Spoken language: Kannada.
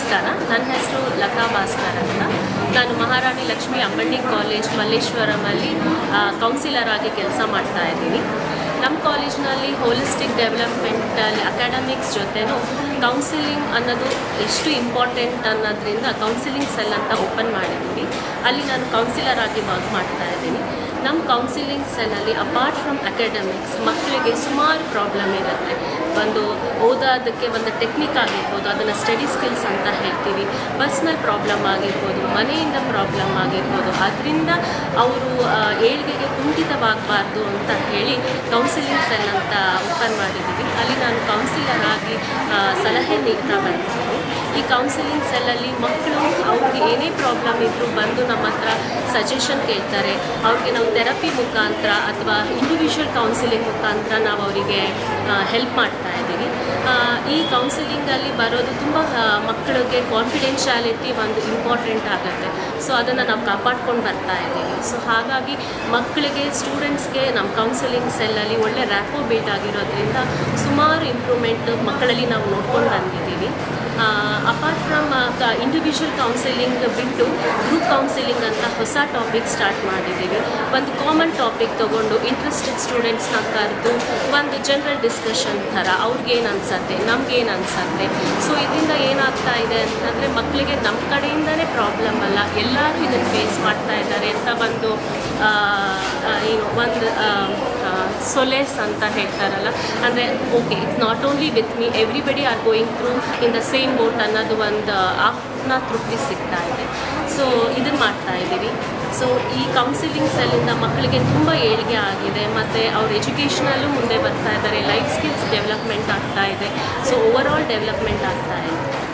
ನಮಸ್ಕಾರ ನನ್ನ ಹೆಸರು ಲತಾ ಭಾಸ್ಕರ್ ಅಂತ ನಾನು ಮಹಾರಾಣಿ ಲಕ್ಷ್ಮಿ ಅಮ್ಮಣ್ಣಿ ಕಾಲೇಜ್ ಮಲ್ಲೇಶ್ವರಮಲ್ಲಿ ಕೌನ್ಸಿಲರ್ ಆಗಿ ಕೆಲಸ ಮಾಡ್ತಾ ಇದ್ದೀನಿ ನಮ್ಮ ಕಾಲೇಜ್ನಲ್ಲಿ ಹೋಲಿಸ್ಟಿಕ್ ಡೆವಲಪ್ಮೆಂಟಲ್ಲಿ ಅಕಾಡೆಮಿಕ್ಸ್ ಜೊತೆನೂ ಕೌನ್ಸಿಲಿಂಗ್ ಅನ್ನೋದು ಎಷ್ಟು ಇಂಪಾರ್ಟೆಂಟ್ ಅನ್ನೋದ್ರಿಂದ ಕೌನ್ಸಿಲಿಂಗ್ ಸೆಲ್ ಅಂತ ಓಪನ್ ಮಾಡಿದ್ದೀವಿ ಅಲ್ಲಿ ನಾನು ಕೌನ್ಸಿಲರ್ ಆಗಿ ವರ್ಕ್ ಮಾಡ್ತಾ ಇದ್ದೀನಿ ನಮ್ಮ ಕೌನ್ಸಿಲಿಂಗ್ ಸೆಲ್ಲಲ್ಲಿ ಅಪಾರ್ಟ್ ಫ್ರಮ್ ಅಕಾಡೆಮಿಕ್ಸ್ ಮಕ್ಕಳಿಗೆ ಸುಮಾರು ಪ್ರಾಬ್ಲಮ್ ಇರುತ್ತೆ ಒಂದು ಓದೋದಕ್ಕೆ ಒಂದು ಟೆಕ್ನಿಕ್ ಆಗಿರ್ಬೋದು ಅದನ್ನು ಸ್ಟಡಿ ಸ್ಕಿಲ್ಸ್ ಅಂತ ಹೇಳ್ತೀವಿ ಪರ್ಸ್ನಲ್ ಪ್ರಾಬ್ಲಮ್ ಆಗಿರ್ಬೋದು ಮನೆಯಿಂದ ಪ್ರಾಬ್ಲಮ್ ಆಗಿರ್ಬೋದು ಅದರಿಂದ ಅವರು ಏಳ್ಗೆಗೆ ಕುಂಠಿತವಾಗಬಾರ್ದು ಅಂತ ಹೇಳಿ ಕೌನ್ಸಿಲಿಂಗ್ ಸೆಲ್ ಅಂತ ಓಪನ್ ಮಾಡಿದ್ದೀವಿ ಅಲ್ಲಿ ನಾನು ಕೌನ್ಸಿಲರ್ ಆಗಿ ಆ, ಸಲಹೆ ನೀಡ್ತಾ ಬರ್ತೀನಿ ಈ ಕೌನ್ಸಿಲಿಂಗ್ ಸೆಲ್ಲಲ್ಲಿ ಮಕ್ಕಳು ಅವ್ರಿಗೆ ಏನೇ ಪ್ರಾಬ್ಲಮ್ ಇದ್ದರೂ ಬಂದು ನಮ್ಮ ಹತ್ರ ಸಜೆಷನ್ ಕೇಳ್ತಾರೆ ಅವ್ರಿಗೆ ನಾವು ಥೆರಪಿ ಮುಖಾಂತರ ಅಥವಾ ಇಂಡಿವಿಜುವಲ್ ಕೌನ್ಸಿಲಿಂಗ್ ಮುಖಾಂತರ ನಾವು ಅವರಿಗೆ ಹೆಲ್ಪ್ ಮಾಡ್ತಾ ಇದ್ದೀವಿ ಆ, ಈ ಕೌನ್ಸಿಲಿಂಗಲ್ಲಿ ಬರೋದು ತುಂಬ ಮಕ್ಕಳಿಗೆ ಕಾನ್ಫಿಡೆನ್ಷಿಯಾಲಿಟಿ ಒಂದು ಇಂಪಾರ್ಟೆಂಟ್ ಆಗುತ್ತೆ ಸೊ ಅದನ್ನು ನಾವು ಕಾಪಾಡ್ಕೊಂಡು ಬರ್ತಾ ಇದ್ದೀವಿ ಸೊ ಹಾಗಾಗಿ ಮಕ್ಕಳಿಗೆ ಸ್ಟೂಡೆಂಟ್ಸ್ಗೆ ನಮ್ಮ ಕೌನ್ಸಿಲಿಂಗ್ ಸೆಲ್ಲಲ್ಲಿ ಒಳ್ಳೆ ರ್ಯಾಪೋ ಬಿಲ್ಡ್ ಆಗಿರೋದ್ರಿಂದ ಸುಮಾರು ಇಂಪ್ರೂವ್ಮೆಂಟ್ ಮಕ್ಕಳಲ್ಲಿ ನಾವು ನೋಡ್ಕೊಂಡು ಬಂದಿದ್ದೀವಿ ಅಪಾರ್ಟ್ ಫ್ರಮ್ ಇಂಡಿವಿಜುವಲ್ ಕೌನ್ಸಿಲಿಂಗ್ ಬಿಟ್ಟು ಗ್ರೂಪ್ ಕೌನ್ಸಿಲಿಂಗ್ ಅಂತ ಹೊಸ ಟಾಪಿಕ್ ಸ್ಟಾರ್ಟ್ ಮಾಡಿದ್ದೀವಿ ಒಂದು ಕಾಮನ್ ಟಾಪಿಕ್ ತೊಗೊಂಡು ಇಂಟ್ರೆಸ್ಟೆಡ್ ಸ್ಟೂಡೆಂಟ್ಸ್ನ ಕರೆದು ಒಂದು ಜನರಲ್ ಡಿಸ್ಕಷನ್ ಥರ ಅವ್ರಿಗೇನು ಅನ್ಸತ್ತೆ ನಮ್ಗೇನು ಅನ್ಸತ್ತೆ ಸೊ ಇದರಿಂದ ಏನಾಗ್ತಾ ಇದೆ ಅಂತಂದರೆ ಮಕ್ಕಳಿಗೆ ನಮ್ಮ ಕಡೆಯಿಂದನೇ ಪ್ರಾಬ್ಲಮ್ ಅಲ್ಲ ಎಲ್ಲರೂ ಇದನ್ನು ಫೇಸ್ ಮಾಡ್ತಾ ಇದ್ದಾರೆ ಅಂತ ಒಂದು ಆ, ಆ, ಏನು ಒಂದು ಸೊಲೇಸ್ ಅಂತ ಹೇಳ್ತಾರಲ್ಲ ಅಂದರೆ okay it's not only with me everybody are going through in the same boat ಅನ್ನೋದು ಒಂದು ಆತ್ಮ ತೃಪ್ತಿ ಸಿಗ್ತಾ ಇದೆ ಸೊ ಇದನ್ನು ಮಾಡ್ತಾ ಇದ್ದೀವಿ ಸೊ ಈ ಕೌನ್ಸಿಲಿಂಗ್ ಸೆಲ್ಲಿಂದ ಮಕ್ಕಳಿಗೆ ತುಂಬ ಏಳಿಗೆ ಆಗಿದೆ ಮತ್ತು ಅವ್ರ ಎಜುಕೇಷನಲ್ಲೂ ಮುಂದೆ ಬರ್ತಾ ಇದ್ದಾರೆ ಲೈಫ್ ಸ್ಕಿಲ್ಸ್ ಡೆವಲಪ್ಮೆಂಟ್ ಆಗ್ತಾ ಇದೆ ಸೊ ಓವರ್ ಆಲ್ ಡೆವಲಪ್ಮೆಂಟ್ ಆಗ್ತಾ ಇದೆ